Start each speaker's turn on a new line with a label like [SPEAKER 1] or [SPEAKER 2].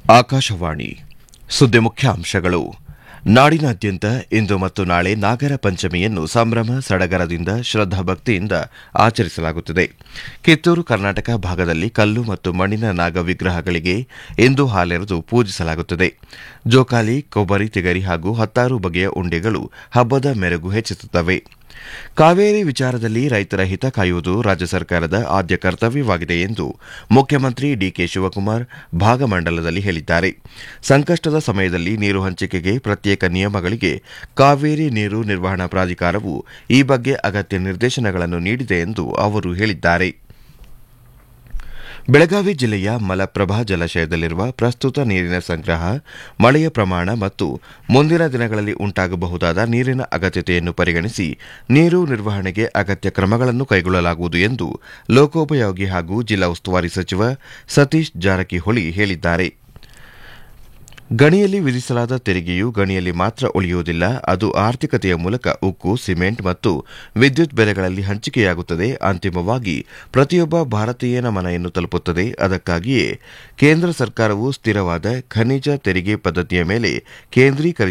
[SPEAKER 1] ಆಕಾಶವಾಣಿ ಸುದ್ದಿ ಮುಖ್ಯಾಂಶಗಳು ನಾಡಿನಾದ್ಯಂತ ಇಂದು ಮತ್ತು ನಾಳೆ ನಾಗರ ಪಂಚಮಿಯನ್ನು ಸಂಭ್ರಮ ಸಡಗರದಿಂದ ಶ್ರದ್ದಾಭಕ್ತಿಯಿಂದ ಆಚರಿಸಲಾಗುತ್ತಿದೆ ಕಿತ್ತೂರು ಕರ್ನಾಟಕ ಭಾಗದಲ್ಲಿ ಕಲ್ಲು ಮತ್ತು ಮಣ್ಣಿನ ನಾಗ ವಿಗ್ರಹಗಳಿಗೆ ಇಂದು ಹಾಲೆರೆದು ಪೂಜಿಸಲಾಗುತ್ತದೆ ಜೋಕಾಲಿ ಕೊಬ್ಬರಿ ತಿಗರಿ ಹಾಗೂ ಹತ್ತಾರು ಬಗೆಯ ಉಂಡೆಗಳು ಹಬ್ಬದ ಮೆರುಗು ಹೆಚ್ಚಿಸುತ್ತವೆ ಕಾವೇರಿ ವಿಚಾರದಲ್ಲಿ ರೈತರ ಹಿತ ಕಾಯುವುದು ರಾಜ್ಯ ಸರ್ಕಾರದ ಆದ್ಯ ಕರ್ತವ್ಯವಾಗಿದೆ ಎಂದು ಮುಖ್ಯಮಂತ್ರಿ ಡಿಕೆ ಶಿವಕುಮಾರ್ ಭಾಗಮಂಡಲದಲ್ಲಿ ಹೇಳಿದ್ದಾರೆ ಸಂಕಷ್ಟದ ಸಮಯದಲ್ಲಿ ನೀರು ಹಂಚಿಕೆಗೆ ಪ್ರತ್ಯೇಕ ನಿಯಮಗಳಿಗೆ ಕಾವೇರಿ ನೀರು ನಿರ್ವಹಣಾ ಪ್ರಾಧಿಕಾರವು ಈ ಬಗ್ಗೆ ಅಗತ್ಯ ನಿರ್ದೇಶನಗಳನ್ನು ನೀಡಿದೆ ಎಂದು ಅವರು ಹೇಳಿದ್ದಾರೆ ಬೆಳಗಾವಿ ಜಿಲ್ಲೆಯ ಮಲಪ್ರಭಾ ಜಲಾಶಯದಲ್ಲಿರುವ ಪ್ರಸ್ತುತ ನೀರಿನ ಸಂಗ್ರಹ ಮಳೆಯ ಪ್ರಮಾಣ ಮತ್ತು ಮುಂದಿನ ದಿನಗಳಲ್ಲಿ ಉಂಟಾಗಬಹುದಾದ ನೀರಿನ ಅಗತ್ಯತೆಯನ್ನು ಪರಿಗಣಿಸಿ ನೀರು ನಿರ್ವಹಣೆಗೆ ಅಗತ್ಯ ಕ್ರಮಗಳನ್ನು ಕೈಗೊಳ್ಳಲಾಗುವುದು ಎಂದು ಲೋಕೋಪಯೋಗಿ ಹಾಗೂ ಜಿಲ್ಲಾ ಉಸ್ತುವಾರಿ ಸಚಿವ ಸತೀಶ್ ಜಾರಕಿಹೊಳಿ ಹೇಳಿದ್ದಾರೆ ಗಣಿಯಲ್ಲಿ ವಿಧಿಸಲಾದ ತೆರಿಗೆಯು ಗಣಿಯಲ್ಲಿ ಮಾತ್ರ ಉಳಿಯುವುದಿಲ್ಲ ಅದು ಆರ್ಥಿಕತೆಯ ಮೂಲಕ ಉಕ್ಕು ಸಿಮೆಂಟ್ ಮತ್ತು ವಿದ್ಯುತ್ ಬೆಲೆಗಳಲ್ಲಿ ಹಂಚಿಕೆಯಾಗುತ್ತದೆ ಅಂತಿಮವಾಗಿ ಪ್ರತಿಯೊಬ್ಬ ಭಾರತೀಯನ ಮನೆಯನ್ನು ತಲುಪುತ್ತದೆ ಅದಕ್ಕಾಗಿಯೇ ಕೇಂದ್ರ ಸರ್ಕಾರವು ಸ್ಥಿರವಾದ ಖನಿಜ ತೆರಿಗೆ ಪದ್ಧತಿಯ ಮೇಲೆ ಕೇಂದ್ರೀಕರಿಸಿ